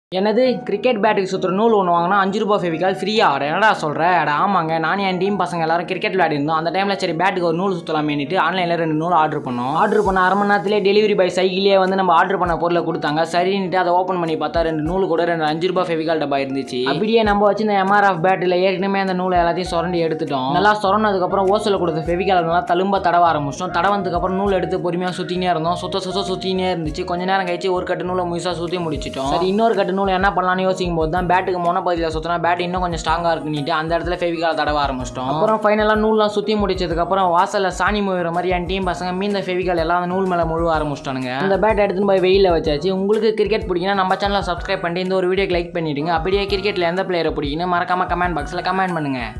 என்னது கிரிக்கெட் பேட்டுக்கு சுற்றுற நூல் ஒன்று வாங்கினா அஞ்சு ரூபா ஃபெவிகால் ஃப்ரீயாக அட என்னடா சொல்கிற அட ஆமாங்க நான் என் டீம் பசங்க எல்லாரும் கிரிக்கெட் விளையாடி இருந்தோம் அந்த டைமில் சரி பேட்டுக்கு ஒரு நூல் சுற்றலாமேனிட்டு ஆன்லைனில் ரெண்டு நூல் ஆர்டர் பண்ணோம் ஆர்டர் பண்ண அரை மணி நேரத்திலே டெலிவரி பாய் சைக்கிளே வந்து நம்ம ஆர்டர் பண்ண பொருளை கொடுத்தாங்க சரின்னுட்டு அதை ஓப்பன் பண்ணி பார்த்தா ரெண்டு நூல் கூட ரெண்டு அஞ்சு ரூபா ஃபெவிகால் டப்பா இருந்துச்சு அப்படியே நம்ம வச்சு இந்த எம்ஆர்எஃப் பேட்டில் ஏற்கனவே அந்த நூலை எல்லாத்தையும் சுரண்டி எடுத்துட்டோம் நல்லா சுரண்டதுக்கப்புறம் ஓசில் கொடுத்த ஃபெவிகால் நல்லா தழும்ப தடவ ஆரம்பிச்சிட்டோம் தடவந்ததுக்கப்புறம் நூல் எடுத்து பொறுமையாக சுற்றினே இருந்தோம் சுத்த சுத்த சுற்றினே இருந்துச்சு கொஞ்ச நேரம் கழிச்சு ஒரு கட்டு நூலை முழுசாக சுற்றி முடிச்சிட்டோம் சரி இன்னொரு கட்டு நூல் என்ன பண்ணலாம்னு யோசிக்கும் போது தான் பேட்டுக்கு மொன பகுதியில் சுற்றினா பேட் இன்னும் கொஞ்சம் ஸ்ட்ராங்காக இருக்குன்னுட்டு அந்த இடத்துல ஃபெவிகால் தடவ ஆரம்பிச்சிட்டோம் அப்புறம் ஃபைனலாக நூல்லாம் சுற்றி முடிச்சதுக்கப்புறம் வாசலில் சாணி முழுகிற மாதிரி என் டீம் பசங்க மீந்த ஃபெவிகால் எல்லாம் அந்த நூல் மேலே முழுவ ஆரம்பிச்சிட்டானுங்க அந்த பேட் எடுத்துன்னு போய் வெயிலில் வச்சாச்சு உங்களுக்கு கிரிக்கெட் பிடிக்குன்னா நம்ம சேனலை சப்ஸ்கிரைப் பண்ணிட்டு இந்த ஒரு வீடியோக்கு லைக் பண்ணிடுங்க அப்படியே கிரிக்கெட்டில் எந்த பிளேயரை பிடிக்குன்னு மறக்காம கமெண்ட் பாக்ஸில் கமெண்ட் பண்ணுங்க